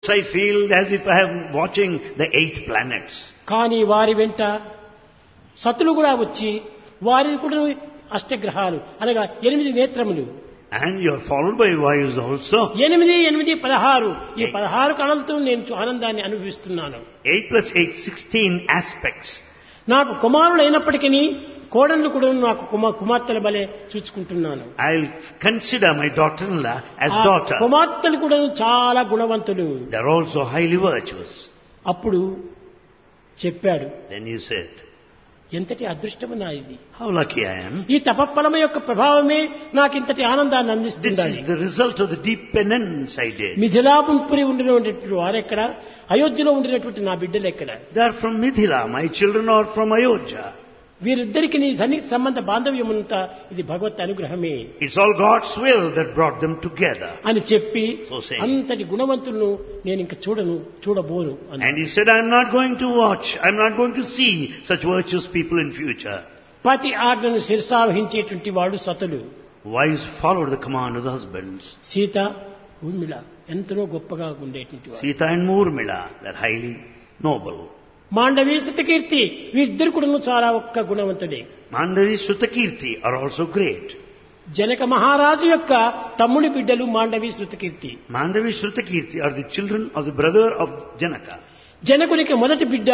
I feel as if I am watching the eight planets. కానీ వారి వెంట సతులు కూడా వచ్చి వారి కూడా అష్టగ్రహాలు అనగా ఎనిమిది నేత్రములు And you are followed by Vayus also. ఎనిమిది ఎనిమిది పదహారు ఈ పదహారు కళలతో నేను ఆనందాన్ని అనుభవిస్తున్నాను 8 plus 8, 16 aspects. నాకు కుమారులు అయినప్పటికీ కోడళ్ళు కూడా నాకు కుమార్ కుమార్తెల బలే చూసుకుంటున్నాను I'll consider my daughter-in-law as ఆ daughter. కుమార్తెలు కూడా చాలా గుణవంతులు They're also highly virtuous. అప్పుడు చెప్పాడు Then you said, ఎంతటి అదృష్టము నా ఇది how lucky I am. ఈ తపఫలము యొక్క ప్రభావమే నాకు ఇంతటి ఆనందాన్ని This అందిస్తుంది is the result of the deep penance I did. Mithilapuri ఉండినటువంటి వారెక్కడ అయోధ్యలో ఉండినటువంటి నా బిడ్డలు ఎక్కడ They are from Mithila. My children are from Ayodhya. వీరిద్దరికి నీ సన్నిహిత సంబంధ బాంధవ్యమంతా ఇది భగవత్ అనుగ్రహమే It's all God's will that brought them together. అని చెప్పి So saying. అంతటి గుణవంతులను నేను ఇంక చూడను చూడబోను అని And he said, I'm not going to watch, I'm not going to see such virtuous people in future. పతి ఆజ్ఞను శిరసావహించేటువంటి వాడు సతులు Wives followed the command of the husbands. Sita Urmila ఎంతనో గొప్పగా ఉండేటువంటి వాడు Sita and Murmila, they're highly noble. Mandavi కీర్తి వీరిద్దరు కూడా చాలా ఒక్క గుణవంతుడే Mandavi Sutakirti are also great. Janaka మహారాజు యొక్క తమ్ముడి బిడ్డలు Mandovi Shrutakirti Mandavi Shrutakirti are the children of the brother of Janaka. జనకునికి మొదటి బిడ్డ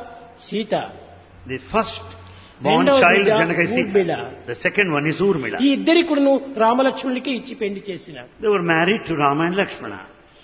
సీత The first born రెండవ child బిడ్డ of Janaka is Urmila. Sita. The second one is Urmila. ఈ ఇద్దరి కూడాను రామలక్ష్మణుడికి ఇచ్చి పెళ్లి చేసిన They were married to Rama and Lakshmana.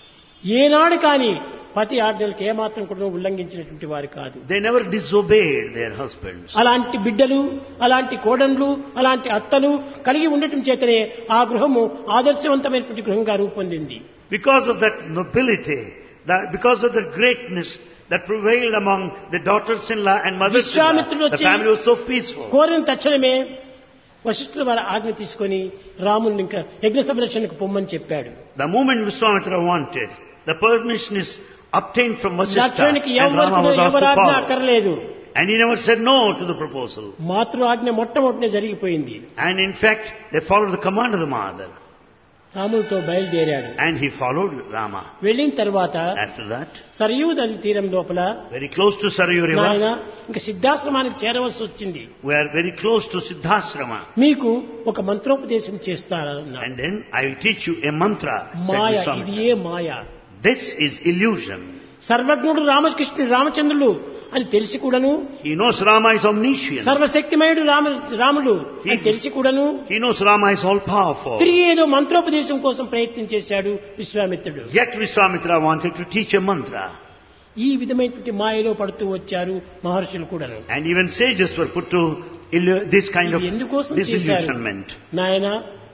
ఏనాడు కాని పతి ఆజ్ఞలకు ఏమాత్రం కూడా ఉల్లంఘించినటువంటి వారు కాదు They never disobeyed their husbands. అలాంటి బిడ్డలు అలాంటి కోడన్లు అలాంటి అత్తలు కలిగి ఉండటం చేతనే ఆ గృహము ఆదర్శవంతమైనటువంటి గృహంగా రూపొందింది Because of that nobility, that because of the greatness that prevailed among the daughters-in-law and mothers-in-law, విశ్వామిత్రుడు the వచ్చి- family was so peaceful. కోరిన తక్షణమే వశిష్ఠుల వారి ఆజ్ఞ తీసుకొని రాముని ఇంకా యజ్ఞ సంరక్షణకు పొమ్మని చెప్పాడు The moment Vishwamitra wanted, the permission is obtained from Vasishtha లక్ష్మణునికి and Rama ఎవరికి was asked to ఎవరాజ్ఞ follow. అక్కర్లేదు And he never said no to the proposal. మాతృ ఆజ్ఞ మొట్టమొదటినే జరిగిపోయింది And in fact, they followed the command of the mother. రాములతో బయలుదేరాడు And he followed Rama. వెళ్ళిన తర్వాత After that, Sarayu నది తీరం లోపల very close to Sarayu నాయన River, ఇంకా సిద్ధాశ్రమానికి చేరవలసి వచ్చింది we are very close to Siddhasrama. మీకు ఒక మంత్రోపదేశం చేస్తారన్నాడు And then I will teach you a mantra, said మాయ ఇది Vishwamitra. A Maya This is illusion. సర్వజ్ఞుడు రామకృష్ణుడు రామచంద్రులు అని తెలిసి కూడాను He knows Rama is omniscient. సర్వశక్తిమయుడు Rama రాముడు అని తెలిసి కూడాను He knows Rama is all powerful. తిరిగి ఏదో మంత్రోపదేశం కోసం ప్రయత్నం చేశాడు విశ్వామిత్రుడు Yet Vishwamitra wanted to teach a mantra. ఈ విధమైనటువంటి మాయలో పడుతూ వచ్చారు మహర్షులు కూడాను And even sages were put to illu- this kind of ఇది ఎందుకోసం చేశారు disillusionment. నాయన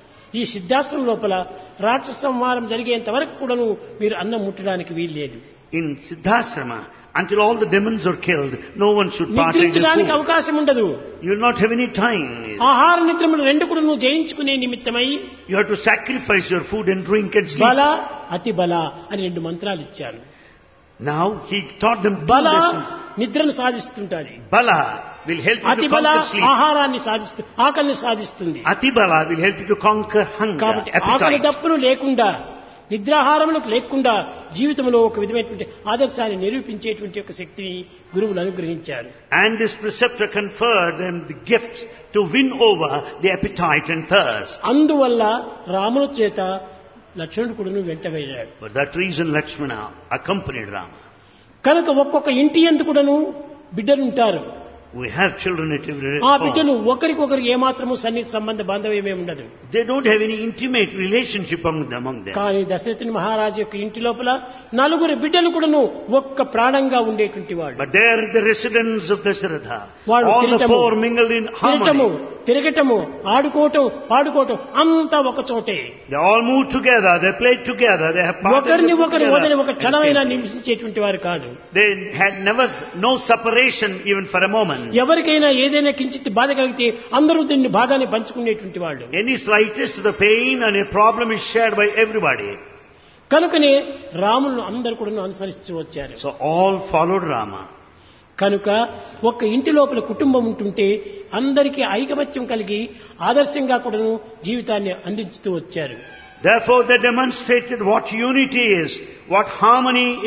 ఈ సిద్ధాశ్రమం లోపల రాక్షస సంహారం జరిగేంత వరకు కూడాను మీరు అన్నం ముట్టడానికి వీల్లేదు In Siddhasrama, until all the demons are killed, no one should partake in నిద్రించడానికి food. అవకాశం ఉండదు You will not have any time. ఆహార నిద్రములు రెండు కూడా నువ్వు జయించుకునే నిమిత్తమై You have to sacrifice your food and drink and sleep. బల అతి బల అని రెండు మంత్రాలు ఇచ్చాను Now he taught them two బల lessons. నిద్రను సాధిస్తుంటాది Bala will help you అతి to బల conquer sleep. ఆహారాన్ని సాధిస్తూ ఆకలిని సాధిస్తుంది Atibala will help you to conquer hunger, కాబట్టి ఆకలి appetite. దప్పులు లేకుండా నిద్రాహారములకు లేకుండా జీవితంలో ఒక విధమైనటువంటి ఆదర్శాన్ని నిరూపించేటువంటి ఒక శక్తిని గురువులు అనుగ్రహించారు And this preceptor conferred them the gift to win over the appetite and thirst. అందువల్ల రాముల చేత లక్ష్మణుడు కూడా వెంట వెళ్ళాడు For that reason Lakshmana accompanied Rama. కనుక ఒక్కొక్క ఇంటి ఎందు కూడాను బిడ్డలుంటారు We have children at every ఆ home. బిడ్డలు ఒకరికొకరు ఏమాత్రము సన్నిహిత సంబంధ బాంధవ్యమే ఉండదు They don't have any intimate relationship among them. Among them. కానీ దశరథుని మహారాజు యొక్క ఇంటి లోపల నలుగురు బిడ్డలు కూడాను ఒక్క ప్రాణంగా ఉండేటువంటి వాడు But they are the residents of Dasharatha. వాళ్ళు All the తిరగటము, four mingled in తిరగటము harmony. తిరగటము ఆడుకోవటం పాడుకోవటం అంతా ఒక చోటే They all moved together, they played together, they have parted ఒకరిని with ఒకరు together వదిలి ఒక and క్షణమైనా same. నివసించేటువంటి వారు కాదు They had never, no separation even for a moment. ఎవరికైనా ఏదైనా కించిత్ బాధ కలిగితే అందరూ దీన్ని భాగాన్ని పంచుకునేటువంటి వాళ్ళు Any slightest the pain and a problem is shared by everybody. కనుకనే రాములను అందరూ కూడా అనుసరిస్తూ వచ్చారు So all followed Rama. కనుక ఒక్క ఇంటి లోపల కుటుంబం ఉంటుంటే అందరికీ ఐకమత్యం కలిగి ఆదర్శంగా కూడాను జీవితాన్ని అందించుతూ వచ్చారు Therefore they demonstrated what unity is, what harmony